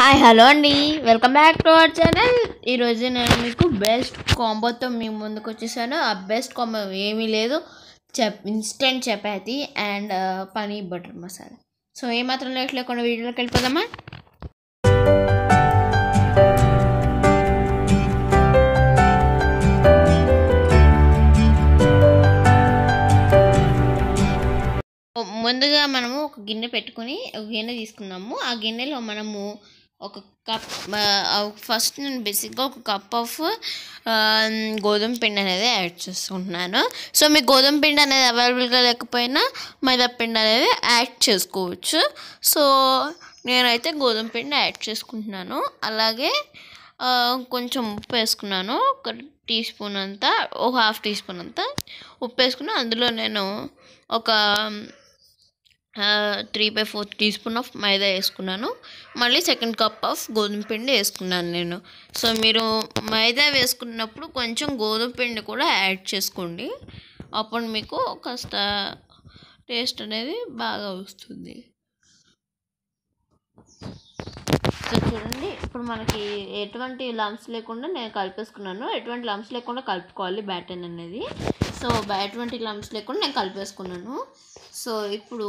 hi hello అండి welcome back to our channel ఈరోజు నేను మీకు బెస్ట్ కాంబోతో మీ ముందుకు వచ్చేసాను ఆ బెస్ట్ కాంబో ఏమీ లేదు చెప్ instant chapati and paneer butter masala so ఏమాత్రం లేట్ లేకుండా వీడియోలోకి వెళ్ళిపోదామా ముందుగా మనము ఒక గిన్నె పెట్టుకొని ఒక గిన్నె తీసుకున్నాము ఆ గిన్నెలో మనము ఒక కప్ ఫస్ట్ నేను బేసిక్గా ఒక కప్ ఆఫ్ గోధుమ పిండి అనేది యాడ్ చేసుకుంటున్నాను సో మీకు గోధుమ పిండి అనేది అవైలబుల్గా లేకపోయినా మైదా పిండి అనేది యాడ్ చేసుకోవచ్చు సో నేనైతే గోధుమ పిండి యాడ్ చేసుకుంటున్నాను అలాగే ఆ, కొంచెం ఉప్పు వేసుకున్నాను ఒక టీ స్పూన్ అంతా ఒక హాఫ్ టీ స్పూన్ అంతా ఉప్పు వేసుకుని అందులో నేను ఒక three by four teaspoon of maida వేసుకున్నాను మళ్ళీ సెకండ్ కప్ ఆఫ్ గోధుమ పిండి వేసుకున్నాను నేను సో మీరు మైదా వేసుకున్నప్పుడు కొంచెం గోధుమ పిండి కూడా యాడ్ చేసుకోండి అప్పుడు మీకు కాస్త టేస్ట్ అనేది బాగా వస్తుంది సో చూడండి ఇప్పుడు మనకి ఎటువంటి లంప్స్ లేకుండా నేను కలిపేసుకున్నాను ఎటువంటి లంప్స్ లేకుండా కలుపుకోవాలి బ్యాటర్ అనేది సో బ- ఎటువంటి లంప్స్ లేకుండా నేను కలిపేసుకున్నాను సో ఇప్పుడు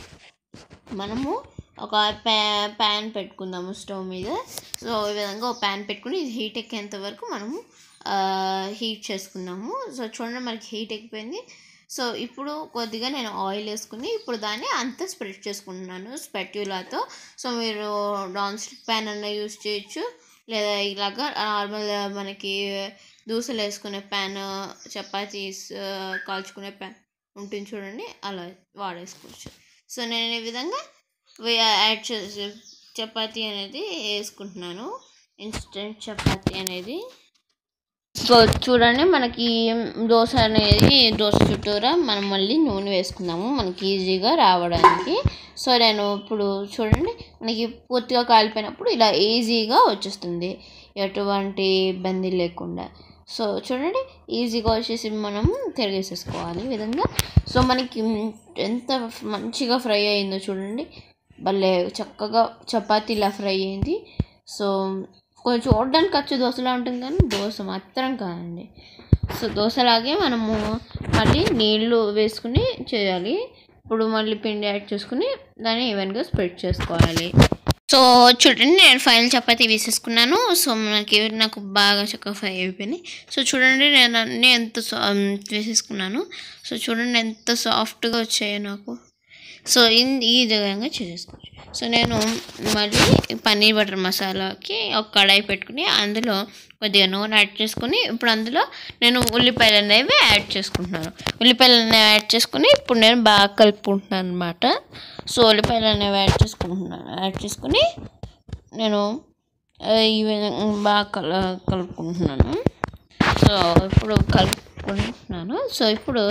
మనము ఒక ప్యా ప్యాన్ పెట్టుకుందాము స్టవ్ మీద సో ఈ విధంగా ఒక ప్యాన్ పెట్టుకుని ఇది హీట్ ఎక్కేంత వరకు మనము హీట్ చేసుకున్నాము సో చూడండి మనకి హీట్ ఎక్కిపోయింది సో ఇప్పుడు కొద్దిగా నేను ఆయిల్ వేసుకుని ఇప్పుడు దాన్ని అంతా స్ప్రెడ్ చేసుకుంటున్నాను స్పెట్యులాతో సో మీరు నాన్ స్టిక్ ప్యాన్ అన్న యూస్ చేయొచ్చు లేదా ఇలాగా నార్మల్ మనకి దోశలు వేసుకునే ప్యాన్ చపాతీస్ కాల్చుకునే ప్యాన్ ఉంటుంది చూడండి అలా వాడేసుకోవచ్చు సో నేను ఈ విధంగా వే- యాడ్ చేసి చపాతీ అనేది వేసుకుంటున్నాను ఇన్స్టెంట్ చపాతీ అనేది సో చూడండి మనకి దోశ అనేది దోశ చుట్టూరా మనం మళ్ళీ నూనె వేసుకుందాము మనకి ఈజీగా రావడానికి సో నేను ఇప్పుడు చూడండి మనకి పూర్తిగా కాలిపోయినప్పుడు ఇలా ఈజీగా వచ్చేస్తుంది ఎటువంటి ఇబ్బంది లేకుండా సో చూడండి ఈజీగా వచ్చేసి మనం తిరిగేసేసుకోవాలి ఈ విధంగా సో మనకి ఎంత మంచిగా ఫ్రై అయిందో చూడండి భలే చక్కగా చపాతీ ఇలా ఫ్రై అయింది సో కొంచెం చూడడానికి ఖర్చు దోశలా ఉంటుంది కానీ దోశ మాత్రం కాదండి సో దోశలాగే మనము మళ్ళీ నీళ్ళు వేసుకుని చేయాలి ఇప్పుడు మళ్ళీ పిండి యాడ్ చేసుకుని దాన్ని ఈవెన్గా స్ప్రెడ్ చేసుకోవాలి సో చూడండి నేను ఫైనల్ చపాతీ వేసేసుకున్నాను సో మనకి నాకు బాగా చక్కగా ఫ్రై అయిపోయినాయి సో చూడండి నేను అన్నీ ఎంత సా- వేసేసుకున్నాను సో చూడండి ఎంత సాఫ్ట్గా వచ్చాయో నాకు సో ఇన్ ఈ విధంగా చేసేసుకోవచ్చు సో నేను మళ్ళీ పన్నీర్ బటర్ మసాలాకి ఒక కడాయి పెట్టుకుని అందులో కొద్దిగా నూనె యాడ్ చేసుకుని ఇప్పుడు అందులో నేను ఉల్లిపాయలు అనేవి యాడ్ చేసుకుంటున్నాను ఉల్లిపాయలు అనేవి యాడ్ చేసుకుని ఇప్పుడు నేను బాగా కలుపుకుంటున్నాను అనమాట సో ఉల్లిపాయలు అనేవి యాడ్ చేసుకుంటున్నాను యాడ్ చేసుకుని నేను ఆ, ఈ విధంగా బాగా కల కలుపుకుంటున్నాను సో ఇప్పుడు కలుపుకుంటున్నాను సో ఇప్పుడు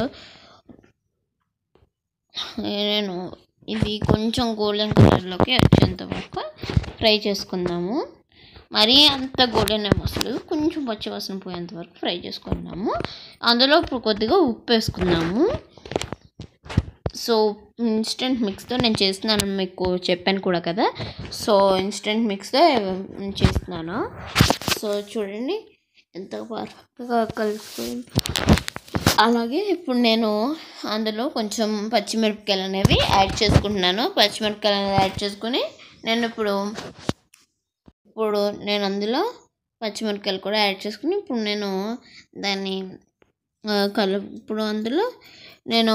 నేను ఇది కొంచెం గోల్డెన్ కలర్లోకి వచ్చేంత వరకు ఫ్రై చేసుకుందాము మరీ అంత గోల్డెన్ ఏం అసలు కొంచెం పచ్చివాసన పోయేంత వరకు ఫ్రై చేసుకుందాము అందులో ఇప్పుడు కొద్దిగా ఉప్పు వేసుకుందాము సో ఇన్స్టెంట్ మిక్స్తో నేను చేస్తున్నాను మీకు చెప్పాను కూడా కదా సో ఇన్స్టెంట్ మిక్స్తో నేను చేస్తున్నాను సో చూడండి ఎంత పర్ఫెక్ట్గా కలిసిపోయింది అలాగే ఇప్పుడు నేను అందులో కొంచెం పచ్చిమిరపకాయలు అనేవి యాడ్ చేసుకుంటున్నాను పచ్చిమిరపకాయలు అనేది యాడ్ చేసుకుని నేను ఇప్పుడు ఇప్పుడు నేను అందులో పచ్చిమిరపకాయలు కూడా యాడ్ చేసుకుని ఇప్పుడు నేను దాన్ని ఆ, కలు ఇప్పుడు అందులో నేను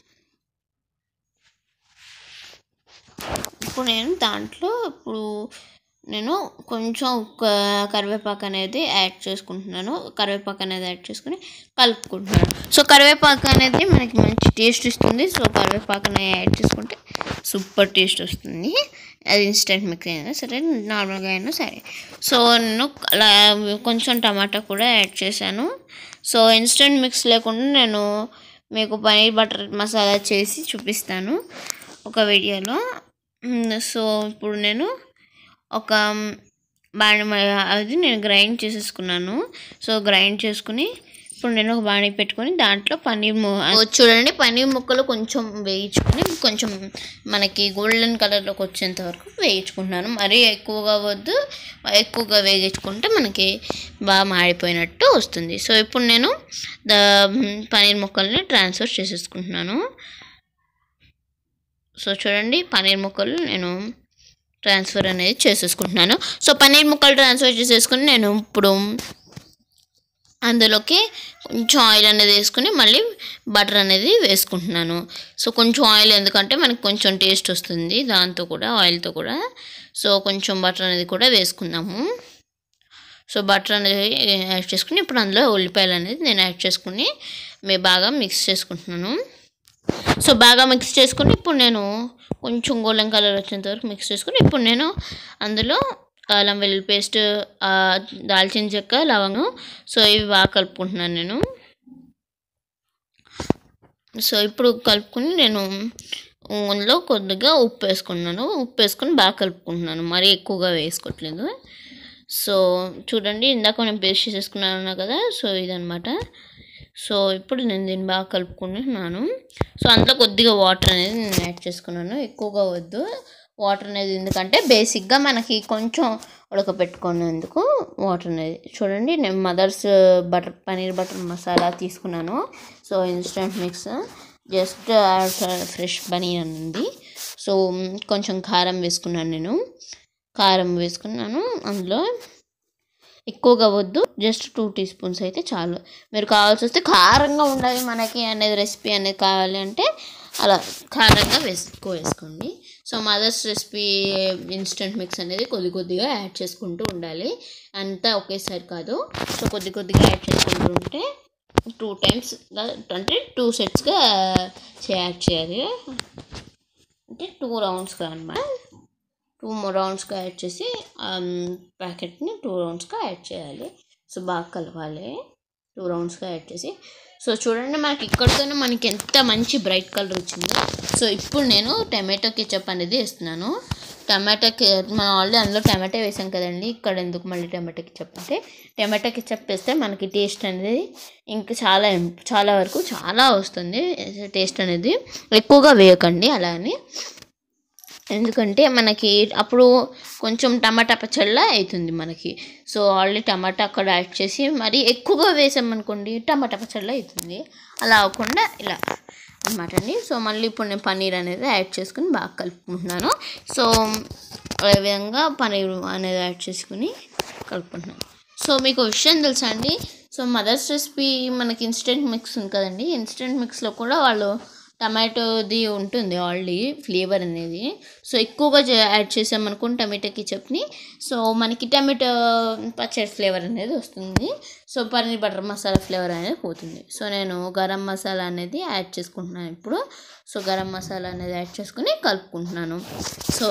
ఇప్పుడు నేను దాంట్లో ఇప్పుడు నేను కొంచెం క- కరివేపాకు అనేది యాడ్ చేసుకుంటున్నాను కరివేపాకు అనేది యాడ్ చేసుకుని కలుపుకుంటున్నాను సో కరివేపాకు అనేది మనకి మంచి టేస్ట్ ఇస్తుంది సో కరివేపాకు అనేది యాడ్ చేసుకుంటే సూపర్ టేస్ట్ వస్తుంది అది ఇన్స్టెంట్ మిక్స్ అయినా సరే నార్మల్గా అయినా సరే సో నేను అలా కొంచెం టమాటా కూడా యాడ్ చేశాను సో ఇన్స్టెంట్ మిక్స్ లేకుండా నేను మీకు పనీర్ బటర్ మసాలా చేసి చూపిస్తాను ఒక వీడియోలో మ్, సో ఇప్పుడు నేను ఒక బాండ అది నేను గ్రైండ్ చేసేసుకున్నాను సో గ్రైండ్ చేసుకుని ఇప్పుడు నేను ఒక బాణీ పెట్టుకొని దాంట్లో పన్నీర్ ము చూడండి పన్నీర్ ముక్కలు కొంచెం వేయించుకొని కొంచెం మనకి గోల్డెన్ కలర్లోకి వచ్చేంత వరకు వేయించుకుంటున్నాను మరీ ఎక్కువగా వద్దు ఎక్కువగా వేయించుకుంటే మనకి బాగా మాడిపోయినట్టు వస్తుంది సో ఇప్పుడు నేను ద పన్నీర్ ముక్కల్ని ట్రాన్స్ఫర్ చేసేసుకుంటున్నాను సో చూడండి పన్నీర్ ముక్కలు నేను ట్రాన్స్ఫర్ అనేది చేసేసుకుంటున్నాను సో పన్నీర్ ముక్కలు ట్రాన్స్ఫర్ చేసేసుకుని నేను ఇప్పుడు అందులోకి కొంచెం ఆయిల్ అనేది వేసుకుని మళ్ళీ బటర్ అనేది వేసుకుంటున్నాను సో కొంచెం ఆయిల్ ఎందుకంటే మనకి కొంచెం టేస్ట్ వస్తుంది దాంతో కూడా ఆయిల్తో కూడా సో కొంచెం బటర్ అనేది కూడా వేసుకుందాము సో బటర్ అనేది యాడ్ చేసుకుని ఇప్పుడు అందులో ఉల్లిపాయలు అనేది నేను యాడ్ చేసుకుని మేము బాగా మిక్స్ చేసుకుంటున్నాను సో బాగా మిక్స్ చేసుకుని ఇప్పుడు నేను కొంచెం గోల్డెన్ కలర్ వచ్చేంత వరకు మిక్స్ చేసుకుని ఇప్పుడు నేను అందులో అల్లం వెల్లుల్లి పేస్ట్ దాల్చిన చెక్క లవంగం సో ఇవి బాగా కలుపుకుంటున్నాను నేను సో ఇప్పుడు కలుపుకుని నేను అందులో కొద్దిగా ఉప్పు వేసుకున్నాను ఉప్పు వేసుకొని బాగా కలుపుకుంటున్నాను మరీ ఎక్కువగా వేసుకోవట్లేదు సో చూడండి ఇందాక నేను పేస్ట్ చేసేసుకున్నాను కదా సో ఇదనమాట సో ఇప్పుడు నేను దీన్ని బాగా కలుపుకుంటున్నాను సో అందులో కొద్దిగా వాటర్ అనేది నేను యాడ్ చేసుకున్నాను ఎక్కువగా వద్దు వాటర్ అనేది ఎందుకంటే బేసిక్గా మనకి కొంచెం ఉడకపెట్టుకునేందుకు వాటర్ అనేది చూడండి నేను Mother's butter paneer butter masala తీసుకున్నాను so instant mix just fresh paneer అని ఉంది సో కొంచెం కారం వేసుకున్నాను నేను కారం వేసుకున్నాను అందులో ఎక్కువగా వద్దు జస్ట్ టూ టీ స్పూన్స్ అయితే చాలు మీరు కావాల్సి వస్తే కారంగా ఉండాలి మనకి అనేది రెసిపీ అనేది కావాలి అంటే అలా కారంగా వేసి ఎక్కువ వేసుకోండి so Mother's recipe instant mix అనేది కొద్ది కొద్దిగా యాడ్ చేసుకుంటూ ఉండాలి అంతా ఒకేసారి కాదు సో కొద్ది కొద్దిగా యాడ్ చేసుకుంటూ ఉంటే టూ టైమ్స్ అంటే టూ సెట్స్గా యాడ్ చేయాలి అంటే టూ రౌండ్స్గా అనమాట టూ రౌండ్స్గా యాడ్ చేసి ప్యాకెట్ని టూ రౌండ్స్గా యాడ్ చేయాలి సో బాగా కలవాలి టూ రౌండ్స్గా యాడ్ చేసి సో చూడండి మనకి ఇక్కడితోనే మనకి ఎంత మంచి బ్రైట్ కలర్ వచ్చిందో సో ఇప్పుడు నేను టమాటో కెచప్ అనేది వేస్తున్నాను టమాటా మనం ఆల్రెడీ అందులో టమాటా వేసాం కదండి ఇక్కడ ఎందుకు మళ్ళీ టమాటా కెచప్ అంటే టమాటా కెచప్ వేస్తే మనకి టేస్ట్ అనేది ఇంకా చాలా చాలా వరకు చాలా వస్తుంది టేస్ట్ అనేది ఎక్కువగా వేయకండి అలా అని ఎందుకంటే మనకి అప్పుడు కొంచెం టమాటా పచ్చళ్ళ అవుతుంది మనకి సో ఆల్రెడీ టమాటా అక్కడ యాడ్ చేసి మరి ఎక్కువగా వేసామనుకోండి టమాటా పచ్చళ్ళ అవుతుంది అలా అవ్వకుండా ఇలా అనమాట అండి సో మళ్ళీ ఇప్పుడు నేను పన్నీర్ అనేది యాడ్ చేసుకుని బాగా కలుపుకుంటున్నాను సో అదే విధంగా పన్నీర్ అనేది యాడ్ చేసుకుని కలుపుకుంటున్నాను సో మీకు విషయం తెలుసా అండి సో మదర్స్ రెసిపీ మనకి ఇన్స్టెంట్ మిక్స్ ఉంది కదండి ఇన్స్టెంట్ మిక్స్లో కూడా వాళ్ళు టమాటోది ఉంటుంది ఆల్రెడీ ఫ్లేవర్ అనేది సో ఎక్కువగా యాడ్ చేసామనుకోండి టమాటో కిచప్ని సో మనకి టమాటో పచ్చడి ఫ్లేవర్ అనేది వస్తుంది so paneer butter masala flavour అనేది పోతుంది సో నేను గరం మసాలా అనేది యాడ్ చేసుకుంటున్నాను ఇప్పుడు సో గరం మసాలా అనేది యాడ్ చేసుకుని కలుపుకుంటున్నాను సో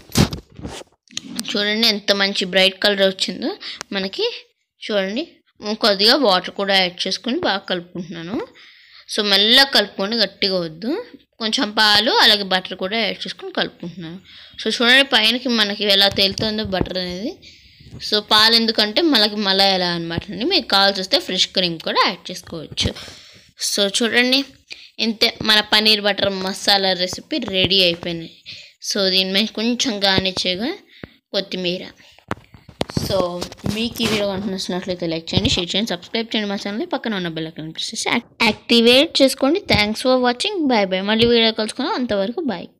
చూడండి ఎంత మంచి బ్రైట్ కలర్ వచ్చిందో మనకి చూడండి కొద్దిగా వాటర్ కూడా యాడ్ చేసుకుని బాగా కలుపుకుంటున్నాను సో మెల్లగా కలుపుకొని గట్టిగా వద్దు కొంచెం పాలు అలాగే బటర్ కూడా యాడ్ చేసుకొని కలుపుకుంటున్నాను సో చూడండి పైనకి మనకి ఎలా తేలుతుందో బటర్ అనేది సో పాలు ఎందుకంటే మనకి మళ్ళీ ఎలా అనమాట అండి మీకు కావాల్సి వస్తే ఫ్రెష్ క్రీమ్ కూడా యాడ్ చేసుకోవచ్చు సో చూడండి ఇంతే మన paneer butter masala recipe ready అయిపోయినాయి సో దీని మీద కొంచెం గానిచ్చేగా కొత్తిమీర సో మీకు ఈ వీడియో నచ్చినట్లయితే లైక్ చేయండి షేర్ చేయండి సబ్స్క్రైబ్ చేయండి మా ఛానల్ పక్కన ఉన్న బెల్ ఐకాన్ ప్రెస్ చేసి యాక్టివేట్ చేసుకోండి thanks for watching bye bye మళ్ళీ వీడియో కలుసుకుందాం అంతవరకు బాయ్